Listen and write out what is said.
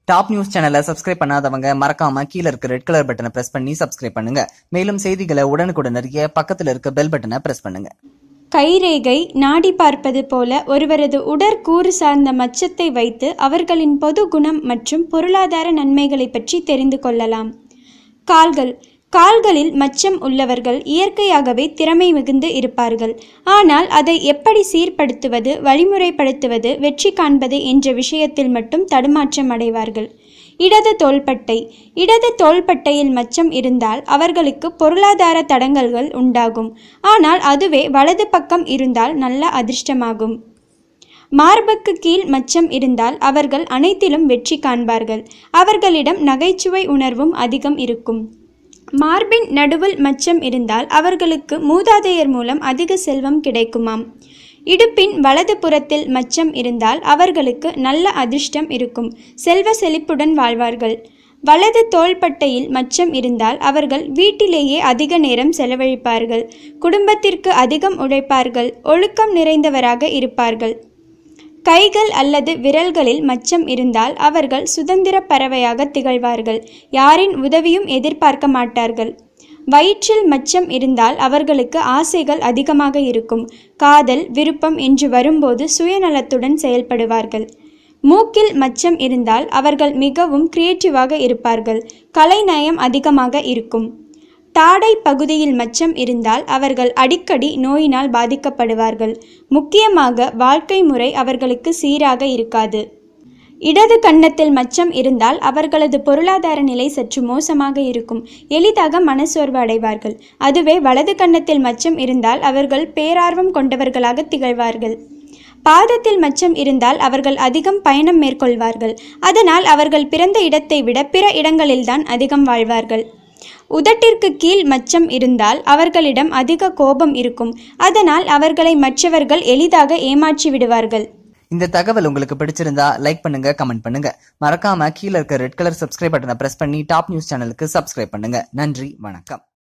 top news சேனலை subscribe பண்ணாதவங்க மறக்காம கீழ இருக்க ரெட் கலர் பட்டனை பிரஸ் பண்ணி சப்ஸ்கிரைப் பண்ணுங்க மேலும் செய்திகளை உடனுக்குடன் அறிய பக்கத்துல இருக்க பெல் பட்டனை பிரஸ் பண்ணுங்க கைரேகை நாடி பார்ப்பது போல ஒருவரது உடற்கூறு சார்ந்த மச்சத்தை வைத்து அவர்களின் பொது குணம் மற்றும் பொருளாதார நன்மைகளை பற்றி தெரிந்து கொள்ளலாம் கால்கள் கால்களில் மச்சம் உள்ளவர்கள் இயற்கையாகவே திறமை மிகுந்து இருப்பார்கள் ஆனால் அதை எப்படி சீர்படுத்துவது வழிமுறைப்படுத்துவது வெற்றி காண்பது என்ற விஷயத்தில் மட்டும் தடுமாற்றம் அடைவார்கள் இடது தோள்பட்டை இடது தோள்பட்டையில் மச்சம் இருந்தால் அவர்களுக்கு பொருளாதார தடங்கல்கள் உண்டாகும் ஆனால் அதுவே வலது பக்கம் இருந்தால் நல்ல அதிர்ஷ்டமாகும் மார்புக்கு கீழ் மச்சம் இருந்தால் அவர்கள் அனைத்திலும் வெற்றி காண்பார்கள் அவர்களிடம் நகைச்சுவை உணர்வும் அதிகம் இருக்கும் மார்பின் நடுவில் மச்சம் இருந்தால் அவர்களுக்கு மூதாதையர் மூலம் அதிக செல்வம் கிடைக்குமாம் இடுப்பின் வலது புறத்தில் மச்சம் இருந்தால் அவர்களுக்கு நல்ல அதிர்ஷ்டம் இருக்கும் செல்வ செழிப்புடன் வாழ்வார்கள் வலது தோள்பட்டையில் மச்சம் இருந்தால் அவர்கள் வீட்டிலேயே அதிக நேரம் செலவழிப்பார்கள் குடும்பத்திற்கு அதிகம் உழைப்பார்கள் ஒழுக்கம் நிறைந்தவராக இருப்பார்கள் கைகள் அல்லது விரல்களில் மச்சம் இருந்தால் அவர்கள் சுதந்திர பறவையாக திகழ்வார்கள் யாரின் உதவியும் எதிர்பார்க்க மாட்டார்கள் வயிற்றில் மச்சம் இருந்தால் அவர்களுக்கு ஆசைகள் அதிகமாக இருக்கும் காதல் விருப்பம் என்று வரும்போது சுயநலத்துடன் செயல்படுவார்கள் மூக்கில் மச்சம் இருந்தால் அவர்கள் மிகவும் கிரியேட்டிவாக இருப்பார்கள் கலைநயம் அதிகமாக இருக்கும் தாடை பகுதியில் மச்சம் இருந்தால் அவர்கள் அடிக்கடி நோயினால் பாதிக்கப்படுவார்கள் முக்கியமாக வாழ்க்கை முறை அவர்களுக்கு சீராக இருக்காது இடது கன்னத்தில் மச்சம் இருந்தால் அவர்களது பொருளாதார நிலை சற்று மோசமாக இருக்கும் எளிதாக மனசோர்வு அடைவார்கள் அதுவே வலது கன்னத்தில் மச்சம் இருந்தால் அவர்கள் பேரார்வம் கொண்டவர்களாக திகழ்வார்கள் பாதத்தில் மச்சம் இருந்தால் அவர்கள் அதிகம் பயணம் மேற்கொள்வார்கள் அதனால் அவர்கள் பிறந்த இடத்தை விட பிற இடங்களில்தான் அதிகம் வாழ்வார்கள் உதட்டிற்கு கீழ் மச்சம் இருந்தால் அவர்களிடம் அதிக கோபம் இருக்கும் அதனால் அவர்களை மற்றவர்கள் எளிதாக ஏமாற்றி விடுவார்கள் இந்த தகவல் உங்களுக்கு பிடிச்சிருந்தா லைக் பண்ணுங்க கமெண்ட் பண்ணுங்க மறக்காம கீழ இருக்க ரெட் கலர் சப்ஸ்கிரைப் பட்டனை பிரஸ் பண்ணி டாப் நியூஸ் சேனலுக்கு சப்ஸ்கிரைப் பண்ணுங்க நன்றி வணக்கம்